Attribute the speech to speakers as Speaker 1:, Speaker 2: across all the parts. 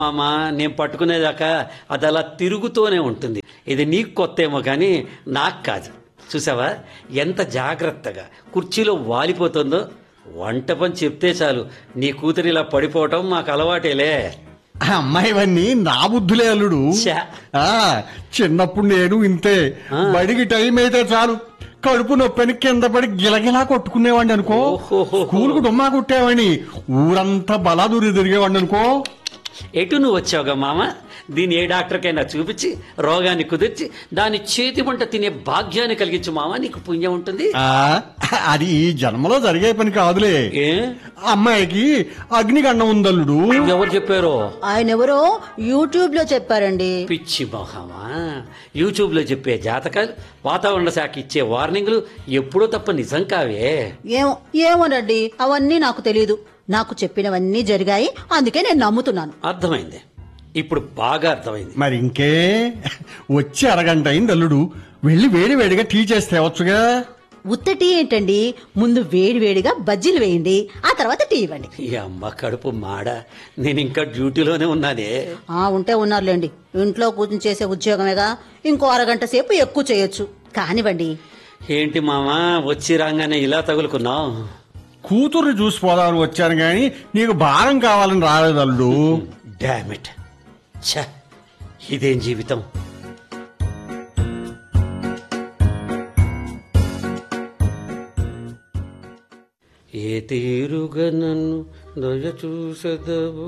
Speaker 1: మామా నేను పట్టుకునేదాకా అది అలా తిరుగుతూనే ఉంటుంది ఇది నీకు కొత్త ఏమో కానీ నాకు కాదు చూసావా ఎంత జాగ్రత్తగా కుర్చీలో వాలిపోతుందో వంట పని చెప్తే చాలు నీ కూతురు ఇలా పడిపోవటం మాకు అలవాటేలే
Speaker 2: ఆ అమ్మాయివన్నీ నా బుద్ధులే అల్లుడు
Speaker 1: ఛా.
Speaker 2: ఆ చిన్నప్పుడు నేను ఇంతే బడికి టైం అయితే చాలు కడుపు నొప్పిని కింద పడి గిలగిలా కొట్టుకునేవాడిని అనుకో
Speaker 1: ఓహోహోహో.
Speaker 2: స్కూల్ కు డుమ్మా కొట్టేవాడిని ఊరంతా బలాదూరి తిరిగేవాడిని అనుకో
Speaker 1: ఎటు నువ్వు వచ్చావుగా మామ దీని ఏ డాక్టర్కైనా చూపించి రోగాన్ని కుదిర్చి దాని చేతి వంట తినే భాగ్యాన్ని కలిగించు మామ నీకు పుణ్యం ఉంటుంది
Speaker 2: ఆ అది ఈ జన్మలో జరిగే పని కాదులే
Speaker 1: ఏ
Speaker 2: అమ్మాయికి అగ్నిగండం ఉందల్లుడు
Speaker 1: ఎవరు చెప్పారో
Speaker 3: ఆయన ఎవరో యూట్యూబ్ లో చెప్పారండి
Speaker 1: పిచ్చి మొహమా యూట్యూబ్ లో చెప్పే జాతకాలు వాతావరణ శాఖ ఇచ్చే వార్నింగ్లు ఎప్పుడో తప్ప నిజం కావే
Speaker 3: ఏమో ఏమోనండి అవన్నీ నాకు తెలియదు నాకు చెప్పినవన్నీ జరిగాయి అందుకే నేను నమ్ముతున్నాను
Speaker 1: అర్థమైంది ఇప్పుడు బాగా అర్థమైంది
Speaker 2: మరి ఇంకే వచ్చి అరగంట అయింది అల్లుడు వెళ్ళి వేడి వేడిగా టీ చేసి తేవచ్చుగా
Speaker 3: ఉత్త టీ ఏంటండి ముందు వేడి వేడిగా బజ్జీలు వేయండి ఆ తర్వాత టీ ఇవ్వండి
Speaker 1: ఈ అమ్మ కడుపు మాడ నేను ఇంకా డ్యూటీలోనే ఉన్నానే
Speaker 3: ఆ ఉంటే ఉన్నారులేండి ఇంట్లో కూర్చుని చేసే ఉద్యోగమేగా ఇంకో అరగంట సేపు ఎక్కువ చేయొచ్చు కానివ్వండి
Speaker 1: ఏంటి మామా వచ్చి రాగానే ఇలా తగులుకున్నావు
Speaker 2: కూతుర్ని చూసిపోదామని వచ్చాను గాని నీకు భారం కావాలని రాలేదు అల్లుడు
Speaker 1: డామిట్ ఛ ఇదేం జీవితం ఏ తీరుగా నన్ను దయ చూసదవో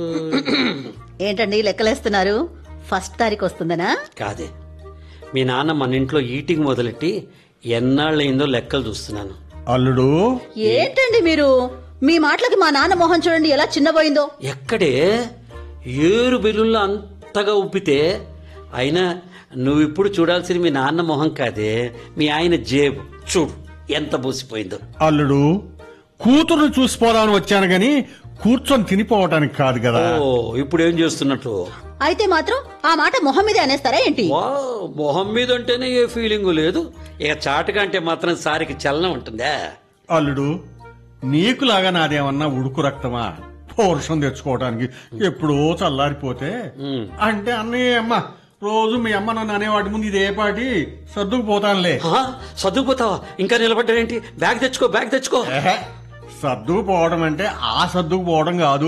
Speaker 3: ఏంటండి లెక్కలేస్తున్నారు ఫస్ట్ తారీఖు వస్తుందనా
Speaker 1: కాదే మీ నాన్న మన ఇంట్లో ఈటింగ్ మొదలెట్టి ఎన్నాళ్ళయిందో లెక్కలు చూస్తున్నాను
Speaker 2: అల్లుడు
Speaker 3: ఏంటండి మీరు మీ మాటలకి మా నాన్న మొహం చూడండి ఎలా చిన్నపోయిందో
Speaker 1: ఎక్కడే ఏరు బెల్లుల్లో అంతగా ఉప్పితే అయినా నువ్వు ఇప్పుడు చూడాల్సింది మీ నాన్న మొహం కాదే మీ ఆయన జేబు చూడు ఎంత బూసిపోయిందో
Speaker 2: అల్లుడు కూతుర్ని చూసిపోదామని వచ్చాను గాని కూర్చొని తినిపోవటానికి కాదు కదా
Speaker 1: ఓ ఇప్పుడు ఏం చేస్తున్నట్టు
Speaker 3: అయితే మాత్రం ఆ మాట మొహం మీదే అనేస్తారా ఏంటి
Speaker 1: వా మొహం మీద అంటేనే ఏ ఫీలింగ్ లేదు ఇక చాటుగా అంటే మాత్రం సారికి చలనం ఉంటుందా
Speaker 2: అల్లుడు నీకులాగా నాదేమన్నా ఉడుకు రక్తమా పౌరుషం తెచ్చుకోవటానికి ఎప్పుడో చల్లారిపోతే
Speaker 1: ఉమ్.
Speaker 2: అంటే అన్నయ్య అమ్మ రోజు మీ అమ్మ నన్ను అనేవాటి ముందు ఇదే పాటి సర్దుకుపోతానులే
Speaker 1: ఆ, చదువుకుపోతావా ఇంకా నిలబడ్డావేంటి బ్యాగ్ తెచ్చుకో బ్యాగ్ తెచ్చుకో
Speaker 2: ఏహే, సర్దుకుపోవడం అంటే ఆ సర్దుకుపోవడం కాదు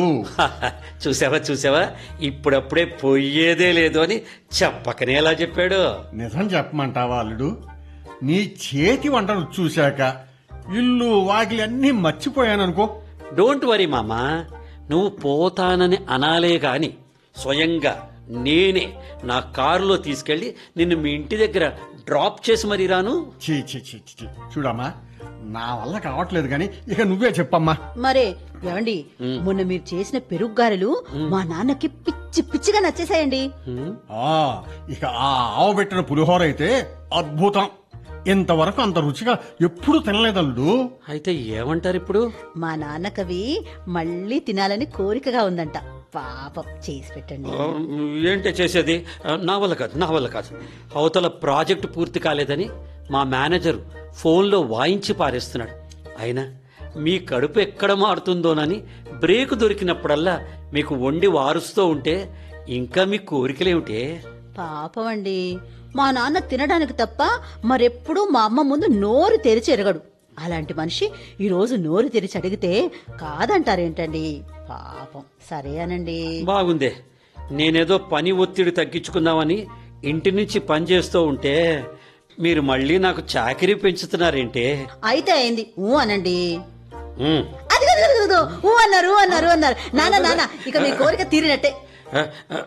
Speaker 1: చూసావా చూసావా ఇప్పుడప్పుడే పోయేదే లేదు అని చెప్పకనే ఎలా చెప్పాడు
Speaker 2: నిజం చెప్పమంటావా అల్లుడు నీ చేతి వంటను చూశాక ఇల్లు వాకిలి అన్నీ మర్చిపోయాననుకో
Speaker 1: డోంట్ వరీ మామా నువ్వు పోతానని అనాలే గాని స్వయంగా నేనే నా కారులో తీసుకెళ్లి నిన్ను మీ ఇంటి దగ్గర డ్రాప్ చేసి మరీ రాను
Speaker 2: చీ చీ చీ చీ, చీ. చూడమ్మా నా వల్ల కావట్లేదు కానీ ఇక నువ్వే చెప్పమ్మా
Speaker 3: మరే ఏమండి మొన్న మీరు చేసిన పెరుగ్గారెలు మా నాన్నకి పిచ్చి పిచ్చిగా నచ్చేసాయండి
Speaker 1: హ్మ్?
Speaker 2: ఆ ఇక ఆ ఆవు పెట్టిన పులిహోర అయితే అద్భుతం ఇంతవరకు అంత రుచిగా ఎప్పుడు తినలేదల్లుడు
Speaker 1: అయితే ఏమంటారు ఇప్పుడు
Speaker 3: మా నాన్నకవి మళ్ళీ తినాలని కోరికగా ఉందంట పాపం చేసి పెట్టండి
Speaker 1: ఆ, ఏంటి చేసేది ఆ, నా వల్ల కాదు నా వల్ల కాదు అవతల ప్రాజెక్టు పూర్తి కాలేదని మా మేనేజర్ ఫోన్లో వాయించి పారేస్తున్నాడు అయినా మీ కడుపు ఎక్కడ మారుతుందోనని బ్రేక్ దొరికినప్పుడల్లా మీకు వండి వారుస్తూ ఉంటే ఇంకా మీ కోరికలేమిటే
Speaker 3: పాపం అండి మా నాన్న తినడానికి తప్ప మరెప్పుడూ మా అమ్మ ముందు నోరు తెరిచి ఎరగడు అలాంటి మనిషి ఈ రోజు నోరు తెరిచి అడిగితే కాదంటారేంటండి పాపం సరే అనండి
Speaker 1: బాగుందే నేనేదో పని ఒత్తిడి తగ్గించుకుందామని ఇంటి నుంచి పని చేస్తూ ఉంటే మీరు మళ్ళీ నాకు చాకరీ పెంచుతున్నారేంటే
Speaker 3: అయితే అయింది ఊ అనండి
Speaker 1: ఉమ్.
Speaker 3: అది కాదు, కాదు, కాదు. ఊ అన్నారు ఊ అన్నారు ఊ అన్నారు నాన్న నాన్న ఇక మీ కోరిక తీరినట్టే
Speaker 1: ఆ, ఆ,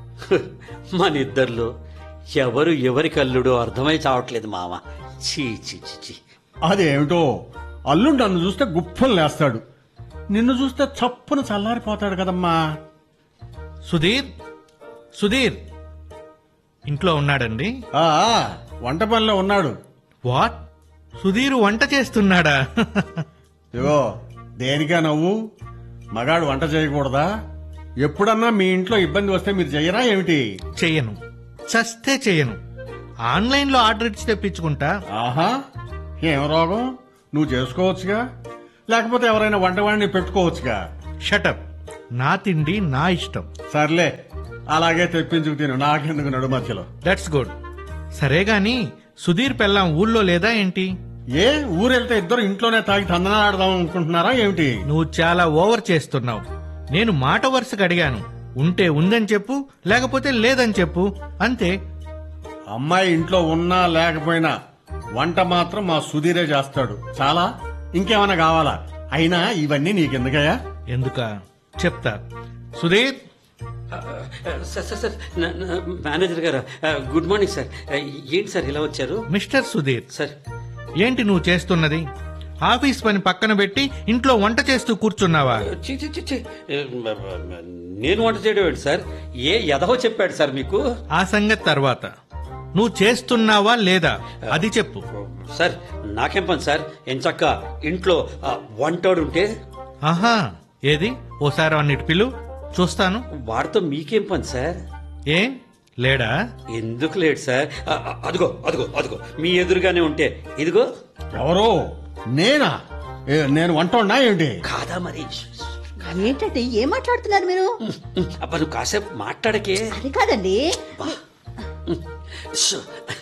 Speaker 1: మన ఇద్దర్లో ఎవరు ఎవరి కల్లుడో అర్థమై చావట్లేదు మామ చీ చీ చీ చీ
Speaker 2: అదేమిటో అల్లుడు నన్ను చూస్తే గుప్పలు లేస్తాడు నిన్ను చూస్తే చప్పున చల్లారిపోతాడు కదమ్మా
Speaker 4: సుధీర్ సుధీర్ ఇంట్లో ఉన్నాడండి
Speaker 2: ఆ వంట పనిలో ఉన్నాడు
Speaker 4: వాట్ సుధీర్ వంట చేస్తున్నాడా
Speaker 2: ఇగో దేనికా నవ్వు మగాడు వంట చేయకూడదా ఎప్పుడన్నా మీ ఇంట్లో ఇబ్బంది వస్తే మీరు చెయ్యరా ఏమిటి
Speaker 4: చెయ్యను చస్తే చెయ్యను ఆన్లైన్లో ఆర్డర్ ఇచ్చి తెప్పించుకుంటా
Speaker 2: ఆహా ఏం రోగం నువ్వు చేసుకోవచ్చుగా లేకపోతే ఎవరైనా వంటవాడిని పెట్టుకోవచ్చుగా
Speaker 4: షటప్ నా తిండి నా ఇష్టం
Speaker 2: సర్లే అలాగే తెప్పించుకు తిను నాకెందుకు నడు మధ్యలో
Speaker 4: దట్స్ గుడ్ సరే గాని సుధీర్ పెళ్ళాం ఊళ్ళో లేదా ఏంటి
Speaker 2: ఏ ఊరెళ్తే ఇద్దరు ఇంట్లోనే తాగి తందనాడదాం అనుకుంటున్నారా ఏమిటి
Speaker 4: నువ్వు చాలా ఓవర్ చేస్తున్నావు నేను మాట వరుసగా అడిగాను ఉంటే ఉందని చెప్పు లేకపోతే లేదని చెప్పు అంతే
Speaker 2: అమ్మాయి ఇంట్లో ఉన్నా లేకపోయినా వంట మాత్రం మా సుధీరే చేస్తాడు చాలా ఇంకేమైనా కావాలా అయినా ఇవన్నీ నీకెందుకయ్యా
Speaker 4: ఎందుక చెప్తా సుధీర్
Speaker 1: ఆ, సార్ సార్ సార్ నా- నా మేనేజర్ గారు ఆ, గుడ్ మార్నింగ్ సార్ ఆ, ఏంటి సార్ ఇలా వచ్చారు
Speaker 4: మిస్టర్ సుధీర్
Speaker 1: సార్
Speaker 4: ఏంటి నువ్వు చేస్తున్నది ఆఫీస్ పని పక్కన పెట్టి ఇంట్లో వంట చేస్తూ కూర్చున్నావా
Speaker 1: చి చి చి, చి. ఏ, మ- మ- మ- నేను వంట చేయడం ఏంటి సార్ ఏ ఎదవో చెప్పాడు సార్ మీకు
Speaker 4: ఆ సంగతి తర్వాత నువ్వు చేస్తున్నావా లేదా అది చెప్పు
Speaker 1: సార్ నాకేం పని సార్ ఎంచక్క ఇంట్లో ఆ, వంటోడు ఉంటే
Speaker 4: ఆహా ఏది ఓసారి అన్నిటి పిలు చూస్తాను
Speaker 1: వాడితో మీకేం పని సార్
Speaker 4: ఏ లేడా
Speaker 1: ఎందుకు లేడు సార్ ఆ, ఆ, అదిగో అదిగో అదిగో మీ ఎదురుగానే ఉంటే ఇదిగో
Speaker 2: ఎవరో నేనా ఏ, నేను వంట ఉన్నా ఏమిటి
Speaker 1: కాదా మరి
Speaker 3: ఏంటంటే ఏం మాట్లాడుతున్నారు మీరు
Speaker 1: అబ్బా నువ్వు కాసేపు మాట్లాడకే
Speaker 3: అది కాదండి
Speaker 1: ష్.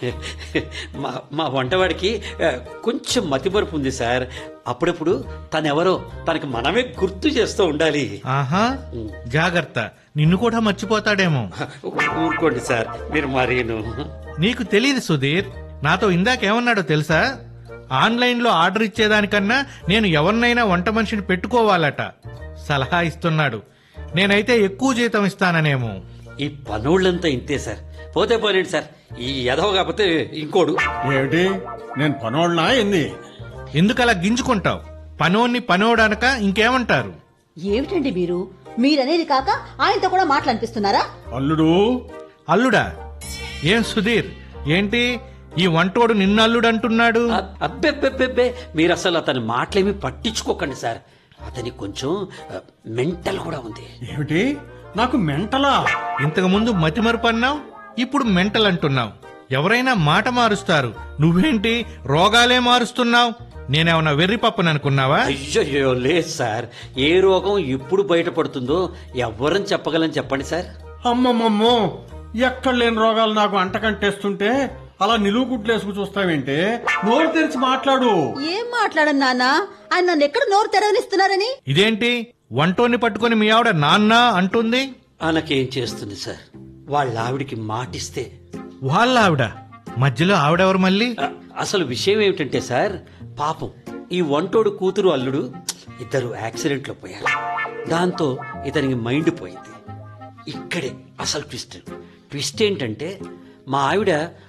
Speaker 1: మా మా వంటవాడికి ఆ, కొంచెం మతిమరుపు ఉంది సార్ అప్పుడప్పుడు తనెవరో తనకి మనమే గుర్తు చేస్తూ ఉండాలి
Speaker 4: ఆహా జాగ్రత్త నిన్ను కూడా మర్చిపోతాడేమో
Speaker 1: ఊరుకోండి సార్ మీరు మరీను
Speaker 4: నీకు తెలియదు సుధీర్ నాతో ఇందాకేమన్నాడో తెలుసా ఆన్లైన్లో ఆర్డర్ ఇచ్చేదానికన్నా నేను ఎవరినైనా వంట మనిషిని పెట్టుకోవాలట సలహా ఇస్తున్నాడు నేనైతే ఎక్కువ జీతం ఇస్తాననేమో
Speaker 1: ఈ పనోళ్ళంతా ఇంతే సార్ పోతే పోలేండి సార్ ఈ ఎదవ కాకపోతే ఇంకోడు
Speaker 2: ఏమిటి నేను పనోళ్ళనా ఏంది
Speaker 4: ఎందుకలా గింజుకుంటావు పనోన్ని పనోడనక ఇంకేమంటారు
Speaker 3: ఏమిటండి మీరు మీరనేది కాక ఆయనతో కూడా మాట్లాడిపిస్తున్నారా
Speaker 2: అల్లుడు
Speaker 4: అల్లుడా ఏం సుధీర్ ఏంటి ఈ వంటోడు నిన్ను అల్లుడు అంటున్నాడు
Speaker 1: అ- అబ్బెబ్బెబ్బెబ్బే మీరు అసలు అతని మాటలేమి పట్టించుకోకండి సార్ అతనికి కొంచెం ఆ, మెంటల్ కూడా ఉంది
Speaker 2: ఏమిటి నాకు మెంటలా
Speaker 4: ఇంతకు ముందు మతిమరుపు అన్నావు ఇప్పుడు మెంటల్ అంటున్నావు ఎవరైనా మాట మారుస్తారు నువ్వేంటి రోగాలే మారుస్తున్నావు నేనేమన్నా వెర్రి పప్పని అనుకున్నావా
Speaker 1: అయ్యో లేదు సార్ ఏ రోగం ఎప్పుడు బయటపడుతుందో ఎవ్వరని చెప్పగలని చెప్పండి సార్
Speaker 2: అమ్మమ్మమ్మో ఎక్కడ లేని రోగాలు నాకు అంటకంటేస్తుంటే అలా నిలువు గుడ్లేసుకు చూస్తావేంటే నోరు తెరిచి మాట్లాడు
Speaker 3: ఏం మాట్లాడను నాన్న ఆయన నన్ను ఎక్కడ నోరు తెరవనిస్తున్నారని
Speaker 4: ఇదేంటి వంటోని పట్టుకొని మీ ఆవిడ నాన్న అంటుంది
Speaker 1: ఆనకేం చేస్తుంది సార్ వాళ్ళ ఆవిడికి మాటిస్తే
Speaker 4: వాళ్ళ ఆవిడ మధ్యలో ఆవిడెవరు మళ్ళీ
Speaker 1: అ- అసలు విషయం ఏమిటంటే సార్ పాపం ఈ వంటోడు కూతురు అల్లుడు ఇద్దరు యాక్సిడెంట్లో పోయారు దాంతో ఇతనికి మైండ్ పోయింది ఇక్కడే అసలు ట్విస్ట్ ట్విస్ట్ ఏంటంటే మా ఆవిడ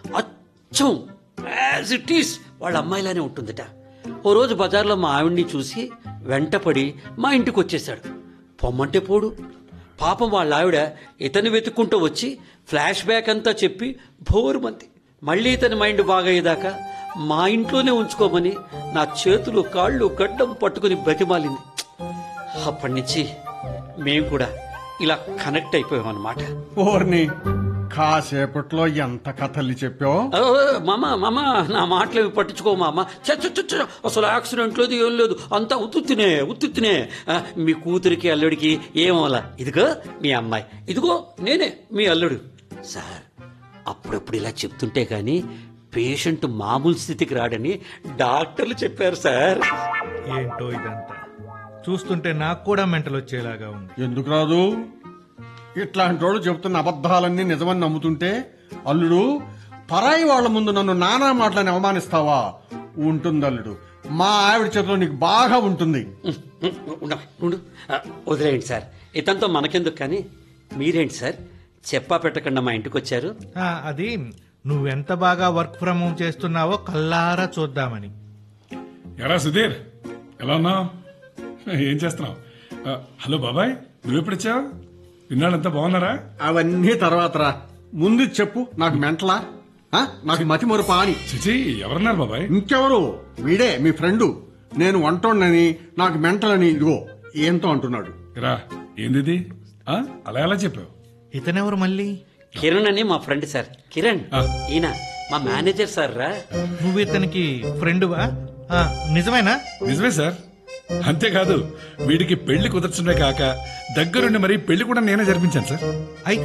Speaker 1: అచ్చం యాజ్ ఇట్ ఈస్ వాళ్ళ అమ్మాయిలానే ఉంటుందట ఓ రోజు బజార్లో మా ఆవిడ్ని చూసి వెంటపడి మా ఇంటికి వచ్చేసాడు పొమ్మంటే పోడు పాపం వాళ్ళ ఆవిడ ఇతన్ని వెతుక్కుంటూ వచ్చి ఫ్లాష్ బ్యాక్ అంతా చెప్పి భోరుమంది మళ్ళీ ఇతని మైండ్ బాగయ్యేదాకా మా ఇంట్లోనే ఉంచుకోమని నా చేతులు కాళ్ళు గడ్డం పట్టుకుని బతిమాలింది అప్పటి నుంచి మేం కూడా ఇలా కనెక్ట్ అయిపోయాం అన్నమాట
Speaker 2: ఓర్ని కాసేపట్లో ఎంత కథల్ని చెప్పావు
Speaker 1: ఓ, మామ మామ నా మాటలు పట్టించుకో మామ చ, చ, చ, చ, అసలు యాక్సిడెంట్ లేదు ఏం లేదు అంతా ఉత్తుత్తినే ఉత్తుత్తినే ఆ, మీ కూతురికి అల్లుడికి ఏమవలా ఇదిగో మీ అమ్మాయి ఇదిగో నేనే మీ అల్లుడు సార్ అప్పుడప్పుడు ఇలా చెప్తుంటే గాని పేషెంట్ మామూలు స్థితికి రాడని డాక్టర్లు చెప్పారు సార్
Speaker 4: ఏంటో ఇదంతా చూస్తుంటే నాకు కూడా మెంటల్ వచ్చేలాగా ఉంది
Speaker 2: ఎందుకు రాదు ఇట్లాంటి వాళ్ళు చెప్తున్న అబద్ధాలన్నీ నిజమని నమ్ముతుంటే అల్లుడు పరాయి వాళ్ళ ముందు నన్ను నానా మాటలని అవమానిస్తావా ఉంటుంది అల్లుడు మా ఆవిడ చేతిలో నీకు బాగా ఉంటుంది
Speaker 1: ఉండు, ఉండు ఆ, వదిలేయండి సార్ ఇతంతో మనకెందుకు కానీ మీరేంటి సార్ చెప్పా పెట్టకుండా మా ఇంటికి వచ్చారు
Speaker 4: ఆ, అది నువ్వెంత బాగా వర్క్ ఫ్రమ్ హోమ్ చేస్తున్నావో కల్లారా చూద్దామని
Speaker 5: ఎరా సుధీర్ ఎలా ఉన్నావు ఏం చేస్తున్నావు ఆ, హలో బాబాయ్ నువ్వెప్పుడొచ్చావు విన్నాళ్ళంతా బాగున్నారా
Speaker 2: అవన్నీ తర్వాత రా ముందు చెప్పు నాకు మెంటలా ఆ? నాకు మతి మరుపా అని
Speaker 5: చిచి ఎవరున్నారు బాబాయ్
Speaker 2: ఇంకెవరు వీడే మీ ఫ్రెండు నేను వంటోండని నాకు మెంటలని ఇదిగో ఏంతో అంటున్నాడు
Speaker 5: రా ఏందిది ఆ, అలా ఎలా చెప్పావు
Speaker 4: ఇతనెవరు మళ్ళీ
Speaker 1: కిరణ్ అని మా ఫ్రెండ్ సార్ కిరణ్
Speaker 5: ఆ.
Speaker 1: ఈయన మా మేనేజర్ సార్ రా
Speaker 4: నువ్వు ఇతనికి ఫ్రెండువా ఆ, నిజమేనా
Speaker 5: నిజమే సార్ అంతేకాదు వీడికి పెళ్లి కుదర్చడమే కాక దగ్గరుండి మరి పెళ్లి కూడా నేనే జరిపించాను సార్
Speaker 4: అయితే